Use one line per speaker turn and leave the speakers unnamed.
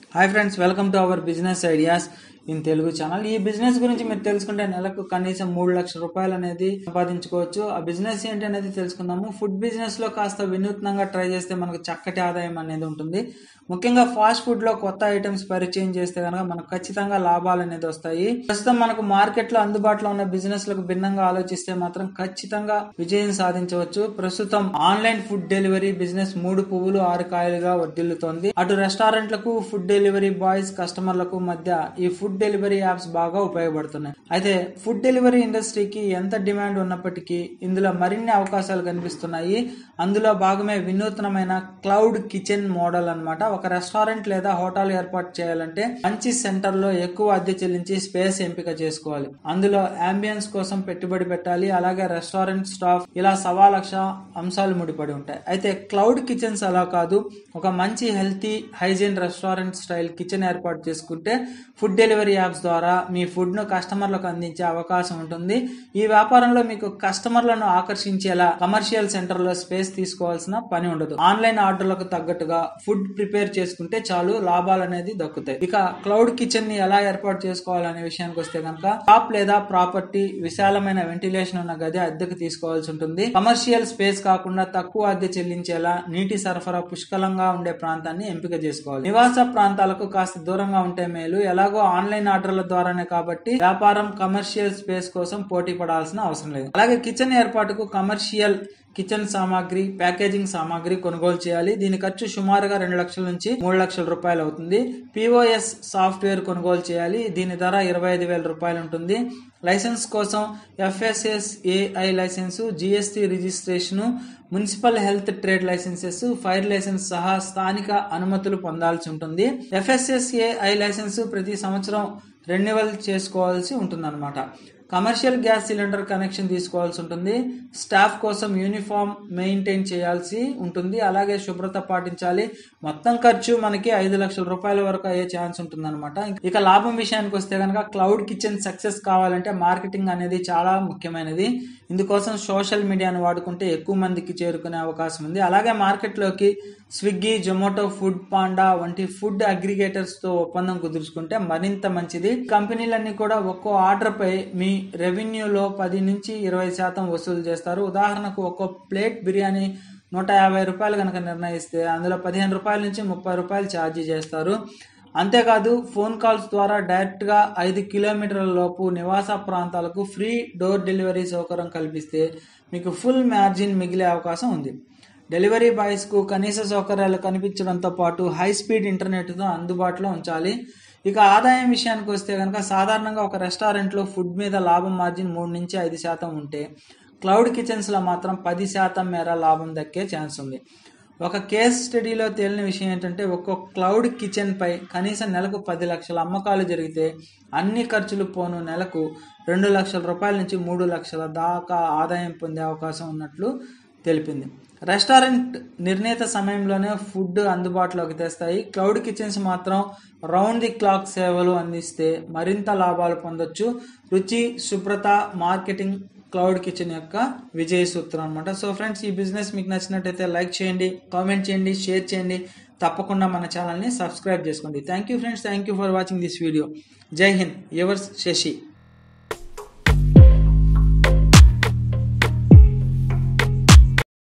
hi friends welcome to our business ideas in Telugu channel ఈ business గురించి మీరు తెలుసుకుంటే నెలకు కనీసం మూడు లక్షల రూపాయలు అనేది సంపాదించుకోవచ్చు ఆ బిజినెస్ ఏంటి అనేది తెలుసుకుందాము ఫుడ్ బిజినెస్ లో కాస్త వినూత్నంగా ట్రై చేస్తే మనకు చక్కటి ఆదాయం అనేది ఉంటుంది ముఖ్యంగా ఫాస్ట్ ఫుడ్ లో కొత్త ఐటమ్స్ పరిచయం చేస్తే కనుక మనకు ఖచ్చితంగా లాభాలు అనేది వస్తాయి ప్రస్తుతం మనకు మార్కెట్ లో అందుబాటులో ఉన్న బిజినెస్ లకు భిన్నంగా ఆలోచిస్తే మాత్రం ఖచ్చితంగా విజయం సాధించవచ్చు ప్రస్తుతం ఆన్లైన్ ఫుడ్ డెలివరీ బిజినెస్ మూడు పువ్వులు ఆరు కాయలుగా వర్ధిల్లుతోంది అటు రెస్టారెంట్లకు ఫుడ్ డెలివరీ బాయ్స్ కస్టమర్లకు మధ్య ఈ ఫుడ్ డెలివరీ యాప్స్ బాగా ఉపయోగపడుతున్నాయి అయితే ఫుడ్ డెలివరీ ఇండస్ట్రీకి ఎంత డిమాండ్ ఉన్నప్పటికీ ఇందులో మరిన్ని అవకాశాలు కనిపిస్తున్నాయి అందులో భాగమే వినూత్నమైన క్లౌడ్ కిచెన్ మోడల్ అన్నమాట ఒక రెస్టారెంట్ లేదా హోటల్ ఏర్పాటు చేయాలంటే మంచి సెంటర్ లో ఎక్కువ అద్దె చెల్లించి స్పేస్ ఎంపిక చేసుకోవాలి అందులో అంబియన్స్ కోసం పెట్టుబడి పెట్టాలి అలాగే రెస్టారెంట్ స్టాఫ్ ఇలా సవా లక్ష అంశాలు ముడిపడి ఉంటాయి అయితే క్లౌడ్ కిచెన్స్ అలా కాదు ఒక మంచి healthy hygiene restaurant style kitchen ఏర్పాటు చేసుకుంటే ఫుడ్ డెలివరీ యాప్స్ ద్వారా మీ ఫుడ్ ను కస్టమర్లకు అందించే అవకాశం ఉంటుంది ఈ వ్యాపారంలో మీకు కస్టమర్లను ఆకర్షించేలా కమర్షియల్ సెంటర్ లో స్పేస్ తీసుకోవాల్సిన పని ఉండదు ఆన్లైన్ ఆర్డర్లకు తగ్గట్టుగా ఫుడ్ ప్రిపేర్ చేసుకుంటే చాలు లాభాలు అనేది దక్కుతాయి ఇక క్లౌడ్ కిచెన్ ని ఎలా ఏర్పాటు చేసుకోవాలనే విషయానికి వస్తే కనుక షాప్ లేదా ప్రాపర్టీ విశాలమైన వెంటిలేషన్ ఉన్న గది అద్దెకు తీసుకోవాల్సి ఉంటుంది కమర్షియల్ స్పేస్ కాకుండా తక్కువ అద్దె చెల్లించేలా నీటి సరఫరా పుష్కలంగా ఉండే ప్రాంతాన్ని ఎంపిక చేసుకోవాలి నివాస ప్రాంతాలకు కాస్త దూరంగా ఉంటే మేలు ఎలాగో ఆన్లైన్ ఆర్డర్ల ద్వారానే కాబట్టి వ్యాపారం కమర్షియల్ స్పేస్ కోసం పోటీ పడాల్సిన అవసరం లేదు అలాగే కిచెన్ ఏర్పాటుకు కమర్షియల్ కిచెన్ సామాగ్రి ప్యాకేజింగ్ సామాగ్రి కొనుగోలు చేయాలి దీని ఖర్చు సుమారుగా రెండు లక్షల నుంచి మూడు లక్షల రూపాయలు అవుతుంది పిఓఎస్ సాఫ్ట్వేర్ కొనుగోలు చేయాలి దీని ధర ఇరవై ఐదు వేల రూపాయలు ఉంటుంది లైసెన్స్ కోసం FSSAI licence GST registration municipal health trade licences fire licence సహా స్థానిక అనుమతులు పొందాల్సి ఉంటుంది ఎఫ్ఎస్ఎస్ఏఐ లైసెన్స్ ప్రతి సంవత్సరం రెన్యువల్ చేసుకోవాల్సి ఉంటుందన్నమాట కమర్షియల్ గ్యాస్ సిలిండర్ కనెక్షన్ తీసుకోవాల్సి ఉంటుంది స్టాఫ్ కోసం యూనిఫామ్ మెయింటైన్ చేయాల్సి ఉంటుంది అలాగే శుభ్రత పాటించాలి మొత్తం ఖర్చు మనకి ఐదు లక్షల రూపాయల వరకు అయ్యే ఛాన్స్ ఉంటుంది అనమాట ఇక లాభం విషయానికి వస్తే కనుక క్లౌడ్ కిచెన్ సక్సెస్ కావాలంటే మార్కెటింగ్ అనేది చాలా ముఖ్యమైనది ఇందుకోసం సోషల్ మీడియాను వాడుకుంటే ఎక్కువ మందికి చేరుకునే అవకాశం ఉంది అలాగే మార్కెట్లోకి స్విగ్గీ జొమాటో ఫుడ్ పాండా వంటి ఫుడ్ అగ్రిగేటర్స్ తో ఒప్పందం కుదుర్చుకుంటే మరింత మంచిది కంపెనీలన్నీ కూడా ఒక్కో ఆర్డర్ పై మీ రెవెన్యూలో పది నుంచి ఇరవై శాతం వసూలు చేస్తారు ఉదాహరణకు ఒక్కో ప్లేట్ బిర్యానీ నూట యాభై రూపాయలు కనుక నిర్ణయిస్తే అందులో పదిహేను రూపాయల నుంచి ముప్పై రూపాయలు ఛార్జీ చేస్తారు అంతేకాదు ఫోన్ కాల్స్ ద్వారా డైరెక్ట్గా ఐదు కిలోమీటర్ల లోపు నివాస ప్రాంతాలకు ఫ్రీ డోర్ డెలివరీ సౌకర్యం కల్పిస్తే మీకు ఫుల్ మార్జిన్ మిగిలే అవకాశం ఉంది డెలివరీ బాయ్స్కు కనీస సౌకర్యాలు కనిపించడంతో పాటు హై స్పీడ్ ఇంటర్నెట్తో అందుబాటులో ఉంచాలి ఇక ఆదాయం విషయానికి వస్తే కనుక సాధారణంగా ఒక రెస్టారెంట్లో ఫుడ్ మీద లాభం మార్జిన్ మూడు నుంచి ఐదు శాతం ఉంటే క్లౌడ్ కిచెన్స్లో మాత్రం పది శాతం మేర లాభం దక్కే ఛాన్స్ ఉంది ఒక కేస్ స్టడీలో తేలిన విషయం ఏంటంటే ఒక్కొక్క క్లౌడ్ కిచెన్ పై కనీసం నెలకు పది లక్షల అమ్మకాలు జరిగితే అన్ని ఖర్చులు పోను నెలకు రెండు లక్షల రూపాయల నుంచి మూడు లక్షల దాకా ఆదాయం పొందే అవకాశం ఉన్నట్లు తెలిపింది రెస్టారెంట్ నిర్ణీత సమయంలోనే ఫుడ్ అందుబాటులోకి తెస్తాయి క్లౌడ్ కిచెన్స్ మాత్రం రౌండ్ ది క్లాక్ సేవలు అందిస్తే మరింత లాభాలు పొందొచ్చు రుచి శుభ్రత మార్కెటింగ్ క్లౌడ్ కిచెన్ యొక్క విజయ సూత్రం అనమాట సో ఫ్రెండ్స్ ఈ బిజినెస్ మీకు నచ్చినట్టయితే లైక్ చేయండి కామెంట్ చేయండి షేర్ చేయండి తప్పకుండా మన ఛానల్ని సబ్స్క్రైబ్ చేసుకోండి thank you friends thank you for watching this video జై హింద్ యువర్స్ శశి